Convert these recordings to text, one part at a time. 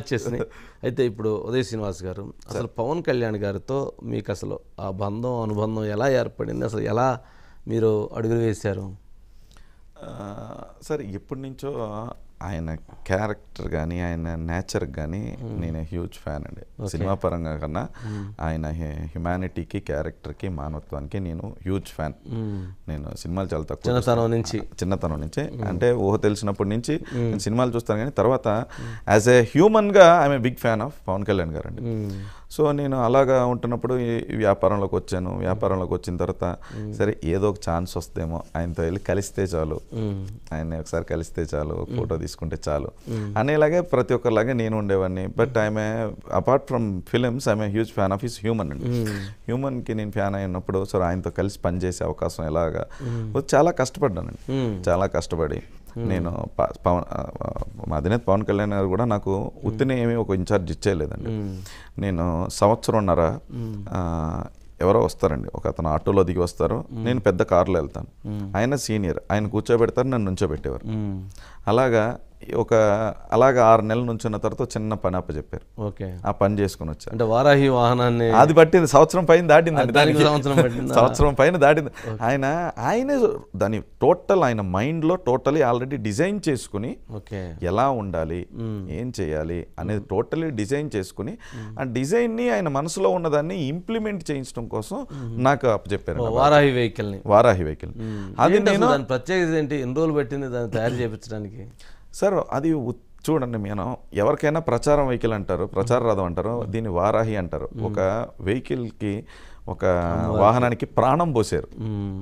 వచ్చేసినాయి అయితే ఇప్పుడు ఉదయ్ శ్రీనివాస్ గారు అసలు పవన్ కళ్యాణ్ గారితో మీకు అసలు ఆ బంధం అనుబంధం ఎలా ఏర్పడింది అసలు ఎలా మీరు అడుగులు వేశారు ఆ, సరే ఎప్పటి నుంచో ఆయన క్యారెక్టర్ కానీ ఆయన నేచర్ కానీ నేను హ్యూజ్ ఫ్యాన్ అండి సినిమా పరంగా కన్నా ఆయన హ్యుమానిటీకి క్యారెక్టర్కి మానవత్వానికి నేను హ్యూజ్ ఫ్యాన్ నేను సినిమాలు చాలా తక్కువ చిన్నతనం నుంచి చిన్నతనం నుంచి అంటే ఊహ తెలిసినప్పటి నుంచి నేను సినిమాలు చూస్తాను కానీ తర్వాత యాజ్ ఏ హ్యూమన్గా I'm big fan of Pawan Kalyan garu అండి సో నేను అలాగా ఉంటున్నప్పుడు ఈ ఈ వ్యాపారంలోకి వచ్చాను వ్యాపారంలోకి వచ్చిన తర్వాత సరే ఏదో ఒక ఛాన్స్ వస్తేమో ఆయనతో వెళ్ళి కలిస్తే చాలు ఆయన ఒకసారి కలిస్తే చాలు ఫోటో తీసుకుంటే చాలు అనేలాగే ప్రతి ఒక్కరిలాగే నేను ఉండేవాడిని బట్ ఆమె apart from films I'm huge fan of his human అండి హ్యూమన్కి నేను ఫ్యాన్ అయినప్పుడు సో ఆయనతో కలిసి పనిచేసే అవకాశం ఎలాగా చాలా కష్టపడ్డానండి చాలా కష్టపడి నేను ప- పవన్ ఆ, మా అధినేత పవన్ కళ్యాణ్ గారు కూడా నాకు ఉత్తినే ఏమీ ఒక ఇన్ఛార్జ్ ఇచ్చేయలేదండి నేను సంవత్సరంన్నర ఆ, ఎవరో వస్తారండి ఒక అతను ఆటోలో దిగి వస్తారు నేను పెద్ద కారులో వెళ్తాను ఆయన సీనియర్ ఆయన కూర్చోబెడతారు నన్ను నుంచోబెట్టేవారు అలాగా ఒక అలాగా ఆరు నెలల నుంచున్న తర్వాత చిన్న పని అప్పచెప్పారు ఓకే ఆ పని చేసుకుని వచ్చాను అంటే వారాహి వాహనాన్ని అది పట్టింది సంవత్సరం పైన దాటిందండి దానికి దానికి. సంవత్సరం పట్టిందా? సంవత్సరం పైన దాటింది ఆయన ఆయనే దాని టోటల్ ఆయన మైండ్లో టోటలీ ఆల్రెడీ డిజైన్ చేసుకుని ఓకే ఎలా ఉండాలి ఏం చేయాలి అనేది టోటలీ డిజైన్ చేసుకుని ఆ డిజైన్ని ఆయన మనసులో ఉన్నదాన్ని ఇంప్లిమెంట్ చేయించడం కోసం నాకు అప్పచెప్పారు వారాహి వెహికల్ ని వారాహి వెహికల్ అది ఏంటి అసలు నేను దాని ప్రత్యేకత ఏంటి ఎన్ని రోజులు పెట్టింది దాన్ని తయారు చేయించడానికి సార్ అది ఉ- చూడండి మనం ఎవరికైనా ప్రచారం వెహికల్ అంటారు ప్రచార రథం అంటారు దీన్ని వారాహి అంటారు ఒక వెహికల్కి ఒక వాహనానికి ప్రాణం పోసారు మ్మ్.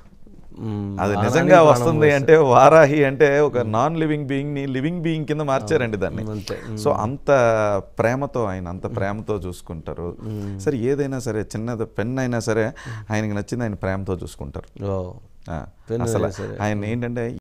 మ్మ్. అది వాహనానికి నిజంగా ప్రాణం వస్తుంది అంటే వారాహి అంటే ఒక నాన్ లివింగ్ బీయింగ్ ని లివింగ్ బీయింగ్ కింద మార్చారండి దాన్ని అంతే. సో అంత ప్రేమతో ఆయన అంత ప్రేమతో చూసుకుంటారు సరే ఏదైనా సరే చిన్నది పెన్ అయినా సరే ఆయనకి నచ్చింది ఆయన ప్రేమతో చూసుకుంటారు ఓ ఆ, పెన్ అసలు అయినా సరే. ఆయన ఏంటంటే